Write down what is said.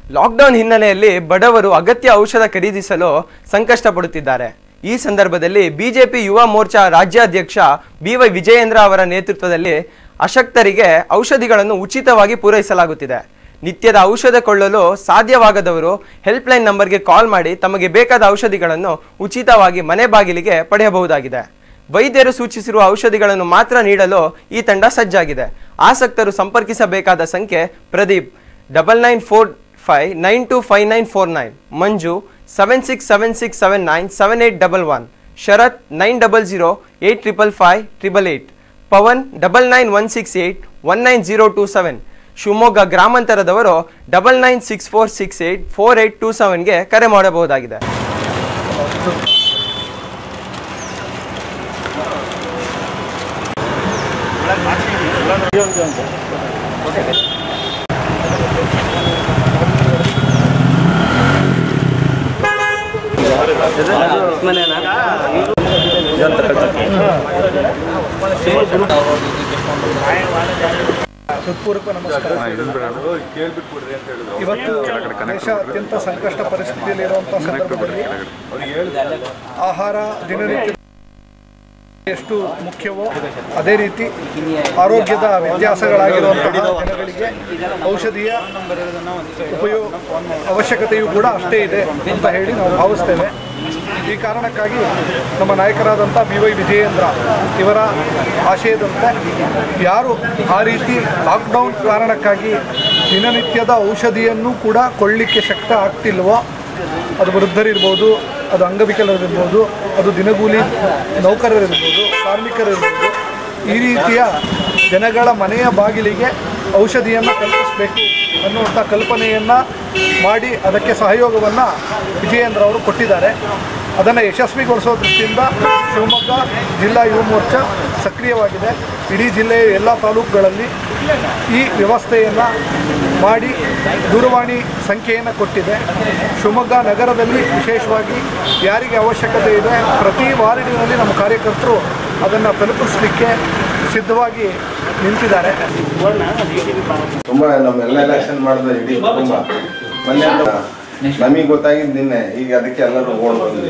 lockdown ಹಿನ್ನೆಲೆಯಲ್ಲಿ ಬಡವರು ಅಗತ್ಯ ಔಷಧ ಖರೀದಿಸಲು ಸಂಕಷ್ಟ ಪಡುತ್ತಿದ್ದಾರೆ ಈ ಸಂದರ್ಭದಲ್ಲಿ ಬಿಜೆಪಿ ಯುವ ಮೋರ್ಚಾ ರಾಜ್ಯಾಧ್ಯಕ್ಷ ಬಿವೈ ವಿಜಯೇಂದ್ರ ಅವರ ನೇತೃತ್ವದಲ್ಲಿ ಅಶಕ್ತರಿಗೆ ಔಷಧಿಗಳನ್ನು ಉಚಿತವಾಗಿ ಪೂರೈಸಲಾಗುತ್ತಿದೆ ನಿತ್ಯದ ಔಷಧ ಕೊಳ್ಳಲು ಸಾಧ್ಯವಾಗದವರು ಹೆಲ್ಪ್ಲೈನ್ ನಂಬರ್ಗೆ ಕಾಲ್ ಮಾಡಿ ತಮಗೆ ಬೇಕಾದ ಔಷಧಿಗಳನ್ನು ಉಚಿತವಾಗಿ ಮನೆ ಬಾಗಿಲಿಗೆ ಪಡೆಯಬಹುದಾಗಿದೆ ವೈದ್ಯರು ಸೂಚಿಸಿರುವ ಔಷಧಿಗಳನ್ನು ಮಾತ್ರ ನೀಡಲು ಈ ತಂಡ ಸಜ್ಜಾಗಿದೆ ಆಸಕ್ತರು ಸಂಪರ್ಕಿಸಬೇಕಾದ ಸಂಖ್ಯೆ Pradeep double nine four five nine two five nine four nine Manju seven six seven six seven nine seven eight double one Sharath nine double zero eight triple five triple eight Pavan double nine one six eight one nine zero two seven Shivamogga ಗ್ರಾಮಾಂತರದವರು double nine six four six eight four eight two ಸೆವೆನ್ಗೆ ಕರೆ ಮಾಡಬಹುದಾಗಿದೆ ಹೃತ್ಪೂರ್ವಕ ನಮಸ್ಕಾರ ಇವತ್ತು ದೇಶ ಅತ್ಯಂತ ಸಂಕಷ್ಟ ಪರಿಸ್ಥಿತಿಯಲ್ಲಿರುವಂತಹ ಸಂದರ್ಭದಲ್ಲಿ ಆಹಾರ ದಿನನಿತ್ಯ ಎಷ್ಟು ಮುಖ್ಯವೋ ಅದೇ ರೀತಿ ಆರೋಗ್ಯದ ವ್ಯತ್ಯಾಸಗಳಾಗಿರುವಂತಹ ಜನಗಳಿಗೆ ಔಷಧಿಯ ಉಪಯೋಗ ಅವಶ್ಯಕತೆಯೂ ಕೂಡ ಅಷ್ಟೇ ಇದೆ ಅಂತ ಹೇಳಿ ನಾವು ಭಾವಿಸ್ತೇವೆ ಈ ಕಾರಣಕ್ಕಾಗಿ ನಮ್ಮ ನಾಯಕರಾದಂಥ ಬಿ ವೈ ವಿಜಯೇಂದ್ರ ಇವರ ಆಶಯದಂತೆ ಯಾರು ಆ ರೀತಿ ಲಾಕ್ಡೌನ್ ಕಾರಣಕ್ಕಾಗಿ ದಿನನಿತ್ಯದ ಔಷಧಿಯನ್ನು ಕೂಡ ಕೊಳ್ಳಿಕ್ಕೆ ಶಕ್ತ ಆಗ್ತಿಲ್ವೋ ಅದು ವೃದ್ಧರಿರ್ಬೋದು ಅದು ಅಂಗವಿಕಲರಿರ್ಬೋದು ಅದು ದಿನಗೂಲಿ ನೌಕರರಿರ್ಬೋದು ಕಾರ್ಮಿಕರಿರ್ಬೋದು ಈ ರೀತಿಯ ಜನಗಳ ಮನೆಯ ಬಾಗಿಲಿಗೆ ಔಷಧಿಯನ್ನು ತಲುಪಿಸಬೇಕು ಅನ್ನುವಂಥ ಕಲ್ಪನೆಯನ್ನು ಮಾಡಿ ಅದಕ್ಕೆ ಸಹಯೋಗವನ್ನು ವಿಜಯೇಂದ್ರ ಅವರು ಕೊಟ್ಟಿದ್ದಾರೆ ಅದನ್ನು ಯಶಸ್ವಿಗೊಳಿಸೋ ದೃಷ್ಟಿಯಿಂದ ಶಿವಮೊಗ್ಗ ಜಿಲ್ಲಾ ಯುವ ಮೋರ್ಚಾ ಸಕ್ರಿಯವಾಗಿದೆ ಇಡೀ ಜಿಲ್ಲೆಯ ಎಲ್ಲ ತಾಲೂಕುಗಳಲ್ಲಿ ಈ ವ್ಯವಸ್ಥೆಯನ್ನು ಮಾಡಿ ದೂರವಾಣಿ ಸಂಖ್ಯೆಯನ್ನು ಕೊಟ್ಟಿದೆ ಶಿವಮೊಗ್ಗ ನಗರದಲ್ಲಿ ವಿಶೇಷವಾಗಿ ಯಾರಿಗೆ ಅವಶ್ಯಕತೆ ಇದೆ ಪ್ರತಿ ವಾರ್ಡಿನಲ್ಲಿ ನಮ್ಮ ಕಾರ್ಯಕರ್ತರು ಅದನ್ನು ತಲುಪಿಸಲಿಕ್ಕೆ ಸಿದ್ಧವಾಗಿ ನಿಂತಿದ್ದಾರೆ ತುಂಬಾ ನಮ್ಮೆಲ್ಲ ಎಲೆಕ್ಷನ್ ಮಾಡಿದ ಇಡೀ ಕುಟುಂಬ ಮೊನ್ನೆ ನಮಗೆ ಗೊತ್ತಾಗಿದ್ದು ನಿನ್ನೆ ಈಗ ಅದಕ್ಕೆ ಎಲ್ಲರೂ ಓಡ್ ಬಂದ್ವಿ